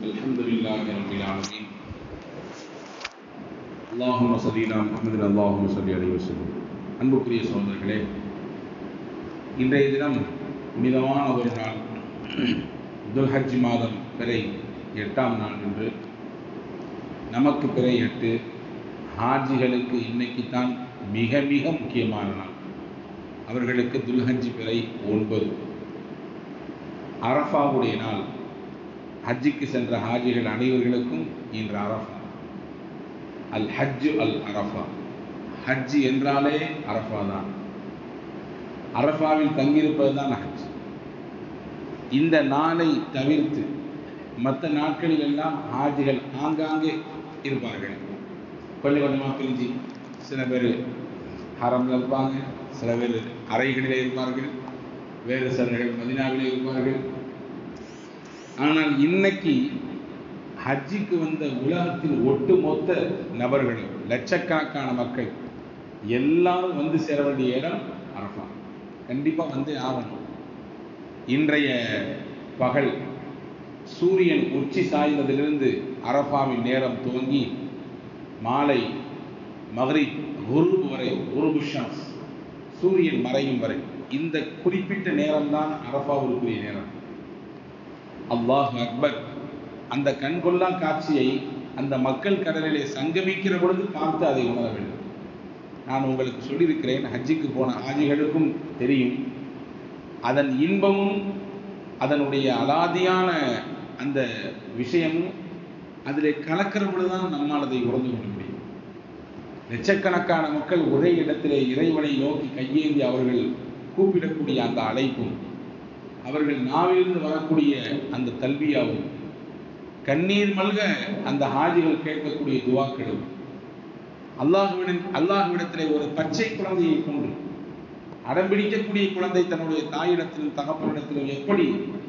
الحمد لله رب العالمين اللهم صل على محمد اللهم صل عليه وسلم அன்புக்குரிய சகோதரர்களே இன்றைய தினம் மிதமான ஒரு நாள் துல்ஹஜ் மாதம் பிறை எட்டாம் நாள் என்று நமக்கு பிறை எட்டு ஹாஜிகளுக்கு இன்னைக்கு தான் மிக மிக முக்கியமான நாள் அவர்களுக்கு துல்ஹஜ் பிறை ஒன்பது அரஃபாவுடைய நாள் ஹஜ்ஜுக்கு சென்ற ஹாஜிகள் அனைவர்களுக்கும் இன்று அரஃபா அல் ஹஜ்ஜு அல் அரஃபா ஹஜ் என்றாலே அரஃபா தான் அரஃபாவில் தங்கியிருப்பது தான் ஹஜ் இந்த நாளை தவிர்த்து மற்ற நாட்களில் எல்லாம் ஹாஜிகள் ஆங்காங்கே இருப்பார்கள் கொஞ்சம் கொஞ்சமாக பிரிஞ்சு சில பேர் ஹரம்ல இருப்பாங்க சில பேர் அறைகளிலே இருப்பார்கள் வேறு சிலர்கள் மதினாவிலே இருப்பார்கள் ஆனால் இன்னைக்கு ஹஜ்ஜிக்கு வந்த உலகத்தின் ஒட்டுமொத்த நபர்களும் லட்சக்கணக்கான மக்கள் எல்லாரும் வந்து சேர வேண்டிய இடம் அரஃபா கண்டிப்பாக வந்து ஆகணும் இன்றைய பகல் சூரியன் உச்சி சாய்ந்ததிலிருந்து அரஃபாவின் நேரம் துவங்கி மாலை மகரி குருபு வரை குருபு ஷாஸ் சூரியன் மறையும் வரை இந்த குறிப்பிட்ட நேரம்தான் அரஃபாவுக்குரிய நேரம் அல்லாஹ் அக்பர் அந்த கண்கொள்ளா காட்சியை அந்த மக்கள் கடலிலே சங்கமிக்கிற பொழுது பார்த்து அதை உணர வேண்டும் நான் உங்களுக்கு சொல்லியிருக்கிறேன் ஹஜ்ஜிக்கு போன ஆஜிகளுக்கும் தெரியும் அதன் இன்பமும் அதனுடைய அலாதியான அந்த விஷயமும் அதிலே கலக்கிற பொழுதுதான் நம்மால் அதை உணர்ந்து கொள்ள முடியும் லட்சக்கணக்கான மக்கள் ஒரே இடத்திலே இறைவனை நோக்கி கையேந்தி அவர்கள் கூப்பிடக்கூடிய அந்த அழைப்பும் அவர்கள் நாவிலிருந்து வரக்கூடிய அந்த தல்வியாவும் கண்ணீர் மல்க அந்த ஹாஜிகள் கேட்கக்கூடிய துவாக்களும் அல்லாஹுவின் அல்லாஹுவிடத்திலே ஒரு பச்சை குழந்தையை கொண்டு அடம்பிடிக்கக்கூடிய குழந்தை தன்னுடைய தாயிடத்திலும் தகப்பனிடத்திலும் எப்படி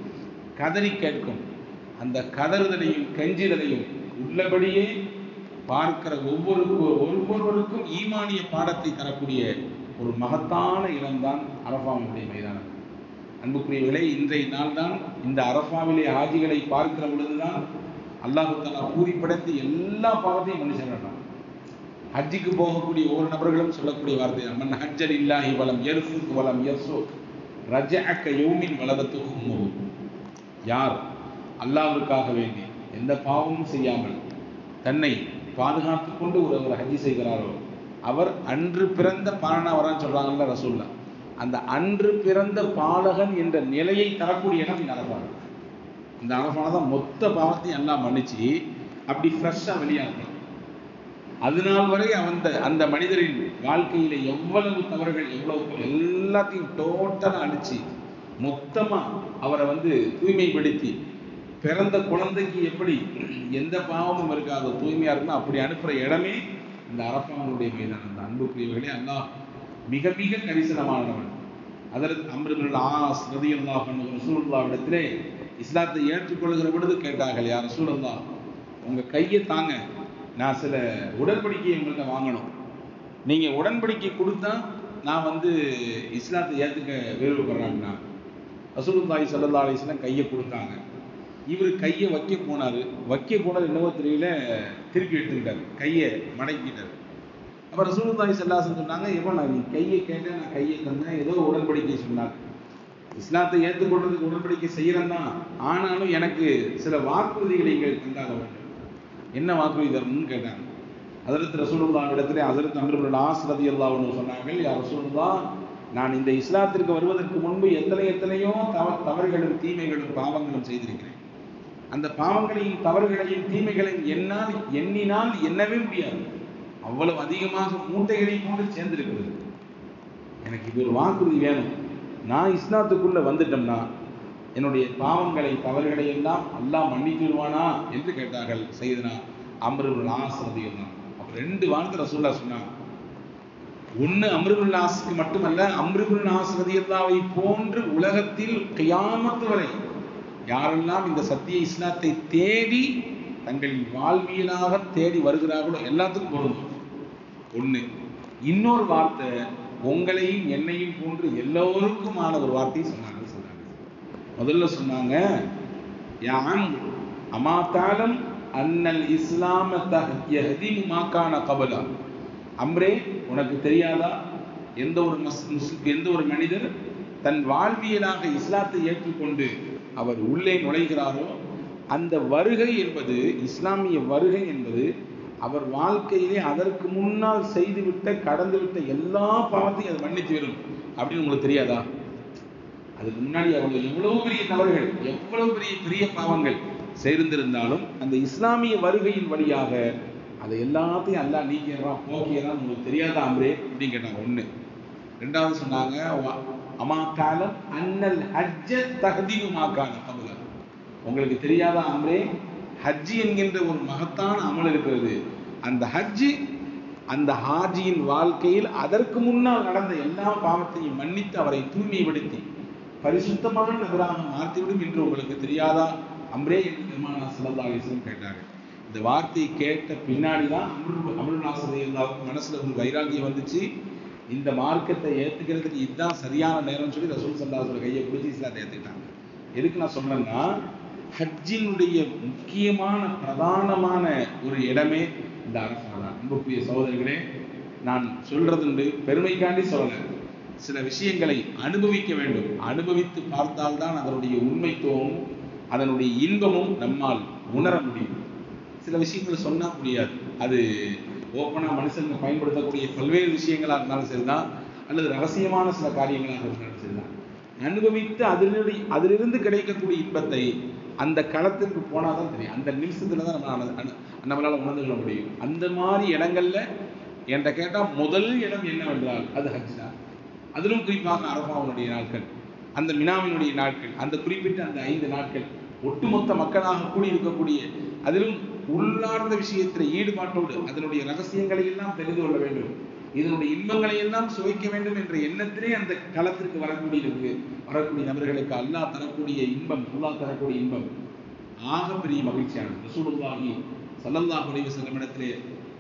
கதறி கேட்கும் அந்த கதறுதலையும் கெஞ்சிதலையும் உள்ளபடியே பார்க்கிற ஒவ்வொரு ஒவ்வொருவருக்கும் ஈமானிய பாடத்தை தரக்கூடிய ஒரு மகத்தான இடம்தான் அரபாவுடைய மைதானம் அன்புக்குரியவர்களே இன்றைய நாள் தான் இந்த அரபாவிலே ஆஜிகளை பார்க்கிற பொழுதுதான் அல்லாஹு தலா பூரிப்படைத்து எல்லா பாவத்தையும் மனுஷன் வேண்டாம் ஹஜ்ஜிக்கு போகக்கூடிய ஒவ்வொரு நபர்களும் சொல்லக்கூடிய வார்த்தை மன் ஹஜ்ஜல் இல்லாஹி வலம் எர்ஃபுக் வலம் எர்சோ ரஜ அக்க யோமின் வலதத்துக்கும் யார் அல்லாவிற்காக வேண்டி எந்த பாவமும் செய்யாமல் தன்னை பாதுகாத்து கொண்டு ஒரு ஒரு ஹஜ்ஜி செய்கிறாரோ அவர் அன்று பிறந்த பாலனா வரான்னு சொல்றாங்கல்ல ரசூல்லா அந்த அன்று பிறந்த பாலகன் என்ற நிலையை தரக்கூடிய இடம் இந்த அரபான் இந்த அரபான தான் மொத்த பாவத்தையும் எல்லாம் மன்னிச்சு அப்படி ஃப்ரெஷ்ஷாக வெளியாகணும் அதனால் வரை அந்த அந்த மனிதரின் வாழ்க்கையில எவ்வளவு தவறுகள் எவ்வளவு எல்லாத்தையும் டோட்டலாக அடிச்சு மொத்தமா அவரை வந்து தூய்மைப்படுத்தி பிறந்த குழந்தைக்கு எப்படி எந்த பாவமும் இருக்காதோ தூய்மையா இருக்குமோ அப்படி அனுப்புற இடமே இந்த அரப்பானுடைய மைதானம் அந்த அன்புக்குரியவர்களே அல்லாஹ் மிக மிக கரிசனமானவன் அதற்கு அமிர்தல் ஆஸ் ரதியுல்லா பண்ணுகிற ரசூலுல்லா இடத்திலே இஸ்லாத்தை ஏற்றுக்கொள்கிற பொழுது கேட்டார்கள் யார் ரசூலுல்லா உங்க கையை தாங்க நான் சில உடன்படிக்கையை உங்கள்கிட்ட வாங்கணும் நீங்க உடன்படிக்கை கொடுத்தா நான் வந்து இஸ்லாத்தை ஏற்றுக்க விருப்பப்படுறாங்கன்னா ரசூலுல்லாஹி சல்லா அலிஸ்லாம் கையை கொடுத்தாங்க இவர் கையை வைக்க போனார் வைக்க போனது என்னவோ தெரியல திருப்பி எடுத்துக்கிட்டார் கையை மடக்கிட்டார் அப்போ ரசூலுல்லாஹி சல்லாசன் சொன்னாங்க எப்போ நான் நீ கையை கேட்டேன் நான் கையை தந்தேன் ஏதோ உடன்படிக்கை சொன்னாங்க இஸ்லாத்தை ஏற்றுக்கொள்றதுக்கு உடன்படிக்கை செய்கிறேன் தான் ஆனாலும் எனக்கு சில வாக்குறுதிகளை நீங்கள் தந்தாக வேண்டும் என்ன வாக்குறுதி தரணும்னு கேட்டாங்க அதற்கு ரசூலுல்லா இடத்துல அதற்கு அமிர்புல் ஆசிரதி அல்லா ஒன்று சொன்னாங்க யார் ரசூலுல்லா நான் இந்த இஸ்லாத்திற்கு வருவதற்கு முன்பு எத்தனை எத்தனையோ தவ தவறுகளும் தீமைகளும் பாவங்களும் செய்திருக்கிறேன் அந்த பாவங்களையும் தவறுகளையும் தீமைகளையும் என்னால் எண்ணினால் எண்ணவே முடியாது அவ்வளவு அதிகமாக மூட்டைகளை போன்று சேர்ந்திருக்கிறது எனக்கு இது ஒரு வாக்குறுதி வேணும் நான் இஸ்லாத்துக்குள்ள வந்துட்டோம்னா என்னுடைய பாவங்களை தவறுகளை எல்லாம் அல்லாஹ் மன்னிச்சிடுவானா என்று கேட்டார்கள் செய்தனா அமருல் ஆசிரதியம் தான் அப்ப ரெண்டு வார்த்தை ரசூல்லா சொன்னாங்க ஒன்று அம்ருபுல் நாஸுக்கு மட்டுமல்ல அம்ருபுல் நாஸ் ரதியல்லாவை போன்று உலகத்தில் கியாமத்து வரை யாரெல்லாம் இந்த சத்திய இஸ்லாத்தை தேடி தங்களின் வாழ்வியலாக தேடி வருகிறார்களோ எல்லாத்துக்கும் பொருந்தும் ஒண்ணு இன்னொரு வார்த்தை உங்களையும் என்னையும் போன்று எல்லோருக்குமான ஒரு வார்த்தையை சொன்னாங்க சொன்னாங்க முதல்ல சொன்னாங்க யாம் அமா தாலம் அன்னல் இஸ்லாம யஹ்திமு மா கான கபலா அம்ரே உனக்கு தெரியாதா எந்த ஒரு மஸ் முஸ்லிம் எந்த ஒரு மனிதர் தன் வாழ்வியலாக இஸ்லாத்தை ஏற்றுக்கொண்டு அவர் உள்ளே நுழைகிறாரோ அந்த வருகை என்பது இஸ்லாமிய வருகை என்பது அவர் வாழ்க்கையிலே அதற்கு முன்னால் செய்துவிட்ட கடந்துவிட்ட எல்லா பாவத்தையும் அது மன்னித்து வரும் அப்படின்னு உங்களுக்கு தெரியாதா அதுக்கு முன்னாடி அவங்க எவ்வளவு பெரிய தவறுகள் எவ்வளவு பெரிய பெரிய பாவங்கள் சேர்ந்திருந்தாலும் அந்த இஸ்லாமிய வருகையின் வழியாக அதை எல்லாத்தையும் அல்லா நீக்கிறான் போக்கியறான் உங்களுக்கு தெரியாதா அம்ரே அப்படின்னு கேட்டாங்க ஒண்ணு ரெண்டாவது சொன்னாங்க வ- அமா காலம் அன்னல் ஹஜ்ஜ தஹதீவு மாக்கான கபுல உங்களுக்கு தெரியாதா அம்ரே ஹஜ்ஜி என்கின்ற ஒரு மகத்தான அமல் இருக்கிறது அந்த ஹஜ்ஜி அந்த ஹாஜியின் வாழ்க்கையில் அதற்கு முன்னால் நடந்த எல்லா பாவத்தையும் மன்னித்து அவரை தூய்மைப்படுத்தி பரிசுத்தமான நபராக மாற்றிவிடும் என்று உங்களுக்கு தெரியாதா அம்ரே என்று பெருமானா ஸல்லல்லாஹு அலைஹி வஸல்லம் கேட்டார்கள் இந்த வார்த்தையை கேட்ட பின்னாடி தான் அமருல் அமருல் எல்லாருக்கும் மனசுல ஒரு வைராகியம் வந்துச்சு இந்த மார்க்கத்தை ஏத்துக்கிறதுக்கு இதுதான் சரியான நேரம்னு சொல்லி ரசூல் சல்லாஹோட கையை பிடிச்சி இஸ்லாத்தை ஏத்துக்கிட்டாங்க எதுக்கு நான் சொல்றேன்னா ஹஜ்ஜினுடைய முக்கியமான பிரதானமான ஒரு இடமே இந்த அரசா தான் அன்புக்குரிய சகோதரர்களே நான் சொல்றதுண்டு பெருமைக்காண்டி சொல்லல சில விஷயங்களை அனுபவிக்க வேண்டும் அனுபவித்து பார்த்தால்தான் அதனுடைய உண்மைத்துவமும் அதனுடைய இன்பமும் நம்மால் உணர முடியும் சில விஷயங்கள் சொன்னா முடியாது அது ஓப்பனா மனுஷங்க பயன்படுத்தக்கூடிய பல்வேறு விஷயங்களா இருந்தாலும் சரிதான் அல்லது ரகசியமான சில காரியங்களாக இருந்தாலும் சரிதான் அனுபவித்து அதிலுடைய அதிலிருந்து கிடைக்கக்கூடிய இன்பத்தை அந்த களத்துக்கு போனாதான் தெரியும் அந்த நிமிஷத்துல தான் நம்ம அனு- அனு- நம்மளால உணர்ந்து கொள்ள முடியும் அந்த மாதிரி இடங்கள்ல என்கிட்ட கேட்டா முதல் இடம் என்னவென்றால் அது ஹஜ் தான் அதிலும் குறிப்பாக அரபாவுடைய நாட்கள் அந்த மினாவினுடைய நாட்கள் அந்த குறிப்பிட்ட அந்த ஐந்து நாட்கள் ஒட்டுமொத்த மக்களாக கூடியிருக்கக்கூடிய அதிலும் உள்ளார்ந்த விஷயத்தில் ஈடுபாட்டோடு அதனுடைய ரகசியங்களை எல்லாம் தெரிந்து கொள்ள வேண்டும் இதனுடைய இன்பங்களை எல்லாம் சுவைக்க வேண்டும் என்ற எண்ணத்திலே அந்த களத்திற்கு வரக்கூடிய வரக்கூடிய நபர்களுக்கு அல்லாஹ் தரக்கூடிய இன்பம் அல்லாஹ் தரக்கூடிய இன்பம் ஆக பெரிய மகிழ்ச்சியானது ரசூலுல்லாஹி ஸல்லல்லாஹு அலைஹி வஸல்லம் இடத்திலே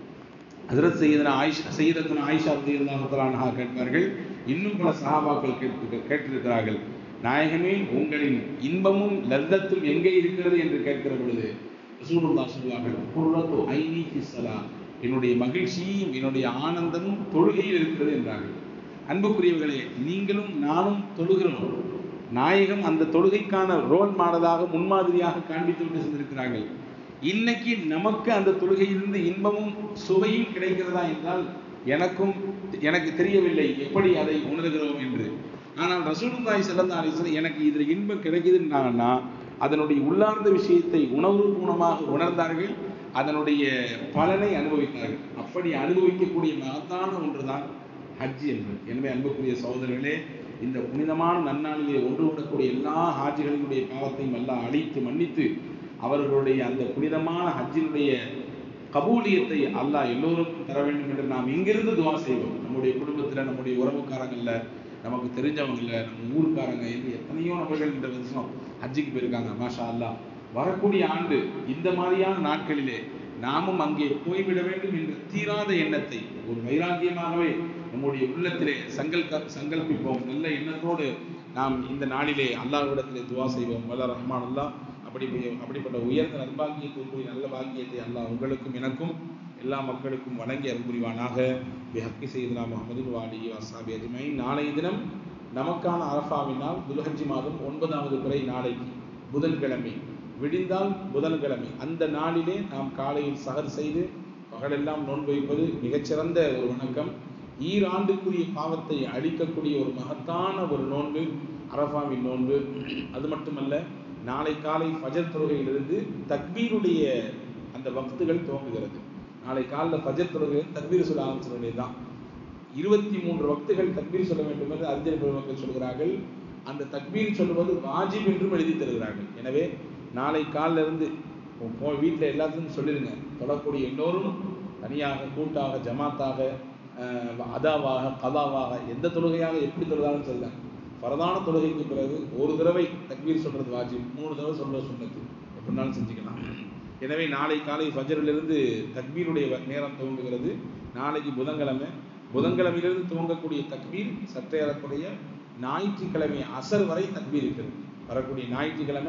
ஹஜரத் சையதனா ஆயிஷா சையதத்துனா ஆயிஷா ரலியல்லாஹு தஆலா கேட்பார்கள் இன்னும் பல சஹாபாக்கள் கேட்டு கேட்டிருக்கிறார்கள் நாயகமே உங்களின் இன்பமும் லத்தத்தும் எங்கே இருக்கிறது என்று கேட்கிற பொழுது ரசூலுல்லாஹ் சொல்வார்கள் குர்ரத்து ஐனி ஃபிஸ்ஸலா என்னுடைய மகிழ்ச்சியும் என்னுடைய ஆனந்தமும் தொழுகையில் இருக்கிறது என்றார்கள் அன்புக்குரியவர்களே நீங்களும் நானும் தொழுகிறோம் நாயகம் அந்த தொழுகைக்கான ரோல் மாடலாக முன்மாதிரியாக காண்பித்து விட்டு சென்றிருக்கிறார்கள் இன்னைக்கு நமக்கு அந்த தொழுகையிலிருந்து இன்பமும் சுவையும் கிடைக்கிறதா என்றால் எனக்கும் எனக்கு தெரியவில்லை எப்படி அதை உணர்கிறோம் என்று ஆனால் ரசூலுல்லாஹி ஸல்லல்லாஹு அலைஹி வஸல்லம் எனக்கு இதில் இன்பம் கிடைக்குதுன்னாங்கன்னா அதனுடைய உள்ளார்ந்த விஷயத்தை உணர்வுபூர்வமாக உணர்ந்தார்கள் அதனுடைய பலனை அனுபவித்தார்கள் அப்படி அனுபவிக்கக்கூடிய மகத்தான ஒன்றுதான் ஹஜ் என்பது எனவே அன்புக்குரிய சகோதரர்களே இந்த புனிதமான நன்னாளிலே ஒன்று கூடக்கூடிய எல்லா ஹாஜிகளினுடைய பாவத்தையும் எல்லாம் அழித்து மன்னித்து அவர்களுடைய அந்த புனிதமான ஹஜ்ஜினுடைய கபூலியத்தை அல்லாஹ் எல்லோருக்கும் தர வேண்டும் என்று நாம் இங்கிருந்து துவா செய்வோம் நம்முடைய குடும்பத்துல நம்முடைய உறவுக்காரங்கள்ல நமக்கு தெரிஞ்சவங்கல்ல நம்ம ஊருக்காரங்க என்று எத்தனையோ நபர்கள் இந்த வருஷம் ஹஜ்ஜுக்கு போயிருக்காங்க மாஷா அல்லாஹ் வரக்கூடிய ஆண்டு இந்த மாதிரியான நாட்களிலே நாமும் அங்கே போய்விட வேண்டும் என்ற தீராத எண்ணத்தை ஒரு வைராக்கியமாகவே நம்முடைய உள்ளத்திலே சங்கல்க சங்கல்பிப்போம் நல்ல எண்ணத்தோடு நாம் இந்த நாளிலே அல்லாஹ்விடத்திலே துவா செய்வோம் வல்ல ரஹ்மான் அல்லாஹ் அப்படி அப்படிப்பட்ட உயர்ந்த நற்பாக்கியத்திற்குரிய நல்ல பாக்கியத்தை அல்லாஹ் உங்களுக்கும் எனக்கும் எல்லா மக்களுக்கும் வழங்கி அருள் புரிவானாக பிஹக்கி செய்தனா முகமது வாலி வசாபி அஜ்மை நாளைய தினம் நமக்கான அரஃபாவினால் துல்ஹஜ்ஜி மாதம் ஒன்பதாவது பிறை நாளைக்கு புதன்கிழமை விடிந்தால் புதன்கிழமை அந்த நாளிலே நாம் காலையில் சகர் செய்து பகலெல்லாம் நோன்பு வைப்பது மிகச்சிறந்த ஒரு வணக்கம் ஈராண்டுக்குரிய பாவத்தை அழிக்கக்கூடிய ஒரு மகத்தான ஒரு நோன்பு அரஃபாவின் நோன்பு அது மட்டுமல்ல நாளை காலை ஃபஜர் தொழுகையிலிருந்து தக்பீருடைய அந்த வக்துகள் துவங்குகிறது நாளை காலைல ஃபஜர் தொழுகையில் தக்பீர் சொல்ல ஆரம்பிச்சிட வேண்டியதுதான் இருபத்தி மூன்று வக்துகள் தக்பீர் சொல்ல வேண்டும் என்று அறிஞர் பெருமக்கள் சொல்கிறார்கள் அந்த தக்பீர் சொல்லுவது வாஜிப் என்றும் எழுதி தருகிறார்கள் எனவே நாளை காலில இருந்து போ வீட்டில் எல்லாத்துக்கும் சொல்லிடுங்க தொழக்கூடிய எல்லோரும் தனியாக கூட்டாக ஜமாத்தாக அஹ், அதாவாக கதாவாக எந்த தொழுகையாக எப்படி தொழுதாலும் சரிதான் பரதான தொழுகைக்கு பிறகு ஒரு தடவை தக்பீர் சொல்றது வாஜிப் மூணு தடவை சொல்றது சுண்ணத்து எப்படினாலும் செஞ்சுக்கலாம் எனவே நாளை காலை ஃபஜரிலிருந்து தக்பீருடைய வ- நேரம் துவங்குகிறது நாளைக்கு புதன்கிழமை புதன்கிழமையிலிருந்து துவங்கக்கூடிய தக்பீர் சற்றேறக்குறைய ஞாயிற்றுக்கிழமை அசர் வரை தக்பீர் இருக்கிறது வரக்கூடிய ஞாயிற்றுக்கிழமை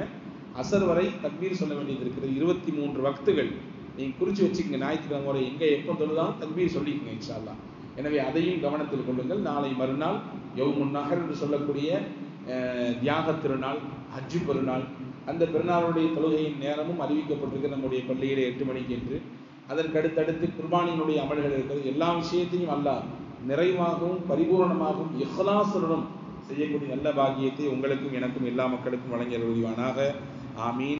அசர் வரை தக்பீர் சொல்ல வேண்டியது இருக்கிறது இருபத்தி மூன்று வக்துகள் நீங்க குறிச்சு வச்சுக்கங்க ஞாயிற்றுக்கிழமை முறை எங்க எப்போ தொழுதாலும் தக்பீர் சொல்லிக்கங்க இன்ஷா அல்லாஹ் எனவே அதையும் கவனத்தில் கொள்ளுங்கள் நாளை மறுநாள் யவுமுன் நகர் என்று சொல்லக்கூடிய அஹ், தியாக திருநாள் ஹஜ்ஜு பெருநாள் அந்த பெருநாளுடைய தொழுகையின் நேரமும் அறிவிக்கப்பட்டிருக்கு நம்முடைய பள்ளியிலே எட்டு மணிக்கு என்று அதற்கு அடுத்தடுத்து குர்பானியினுடைய அமல்கள் இருக்கிறது எல்லா விஷயத்தையும் அல்லாஹ் நிறைவாகவும் பரிபூரணமாகவும் இஹ்லாசுடனும் செய்யக்கூடிய நல்ல பாக்கியத்தை உங்களுக்கும் எனக்கும் எல்லா மக்களுக்கும் வழங்கிய உரிவானாக ஆமீன்